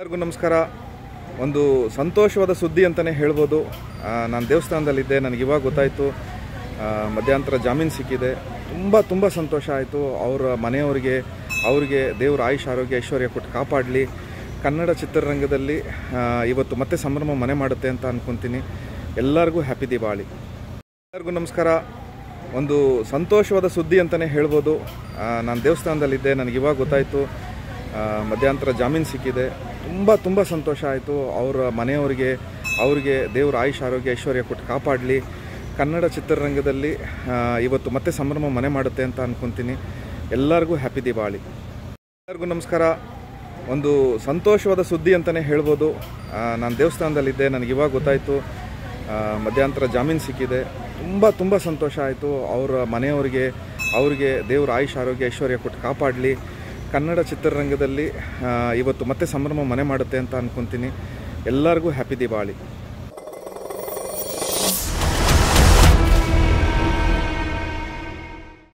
ಎಲ್ಲರಿಗೂ ನಮಸ್ಕಾರ ಒಂದು ಸಂತೋಷವಾದ ಸುದ್ದಿ ಅಂತಲೇ ಹೇಳ್ಬೋದು ನಾನು ದೇವಸ್ಥಾನದಲ್ಲಿದ್ದೆ ನನಗೆ ಇವಾಗ ಗೊತ್ತಾಯಿತು ಮಧ್ಯಂತರ ಜಾಮೀನು ಸಿಕ್ಕಿದೆ ತುಂಬ ತುಂಬ ಸಂತೋಷ ಆಯಿತು ಅವರ ಮನೆಯವರಿಗೆ ಅವರಿಗೆ ದೇವರ ಆಯುಷ್ ಆರೋಗ್ಯ ಐಶ್ವರ್ಯ ಕೊಟ್ಟು ಕಾಪಾಡಲಿ ಕನ್ನಡ ಚಿತ್ರರಂಗದಲ್ಲಿ ಆ, ಇವತ್ತು ಮತ್ತೆ ಸಂಭ್ರಮ ಮನೆ ಮಾಡುತ್ತೆ ಅಂತ ಅಂದ್ಕೊತೀನಿ ಎಲ್ಲರಿಗೂ ಹ್ಯಾಪಿ ದಿವಾಳಿ ಎಲ್ಲರಿಗೂ ನಮಸ್ಕಾರ ಒಂದು ಸಂತೋಷವಾದ ಸುದ್ದಿ ಅಂತಲೇ ಹೇಳ್ಬೋದು ನಾನು ದೇವಸ್ಥಾನದಲ್ಲಿದ್ದೆ ನನಗೆ ಇವಾಗ ಗೊತ್ತಾಯಿತು ಮಧ್ಯಂತರ ಜಾಮೀನು ಸಿಕ್ಕಿದೆ ತುಂಬ ತುಂಬ ಸಂತೋಷ ಆಯಿತು ಅವರ ಮನೆಯವರಿಗೆ ಅವರಿಗೆ ದೇವರ ಆಯುಷ್ ಆರೋಗ್ಯ ಐಶ್ವರ್ಯ ಕೊಟ್ಟು ಕಾಪಾಡಲಿ ಕನ್ನಡ ಚಿತ್ರರಂಗದಲ್ಲಿ ಆ, ಇವತ್ತು ಮತ್ತೆ ಸಂಭ್ರಮ ಮನೆ ಮಾಡುತ್ತೆ ಅಂತ ಅಂದ್ಕೊತೀನಿ ಎಲ್ಲರಿಗೂ ಹ್ಯಾಪಿ ದಿವಾಳಿ ಎಲ್ಲರಿಗೂ ನಮಸ್ಕಾರ ಒಂದು ಸಂತೋಷವಾದ ಸುದ್ದಿ ಅಂತಲೇ ಹೇಳ್ಬೋದು ನಾನು ದೇವಸ್ಥಾನದಲ್ಲಿದ್ದೆ ನನಗೆ ಇವಾಗ ಗೊತ್ತಾಯಿತು ಮಧ್ಯಂತರ ಜಾಮೀನು ಸಿಕ್ಕಿದೆ ತುಂಬ ತುಂಬ ಸಂತೋಷ ಆಯಿತು ಅವರ ಮನೆಯವರಿಗೆ ಅವರಿಗೆ ದೇವರ ಆಯುಷ್ ಆರೋಗ್ಯ ಐಶ್ವರ್ಯ ಕೊಟ್ಟು ಕಾಪಾಡಲಿ ಕನ್ನಡ ಚಿತ್ರರಂಗದಲ್ಲಿ ಆ, ಇವತ್ತು ಮತ್ತೆ ಸಂಭ್ರಮ ಮನೆ ಮಾಡುತ್ತೆ ಅಂತ ಅಂದ್ಕೊತೀನಿ ಎಲ್ಲರಿಗೂ ಹ್ಯಾಪಿ ದಿವಾಳಿ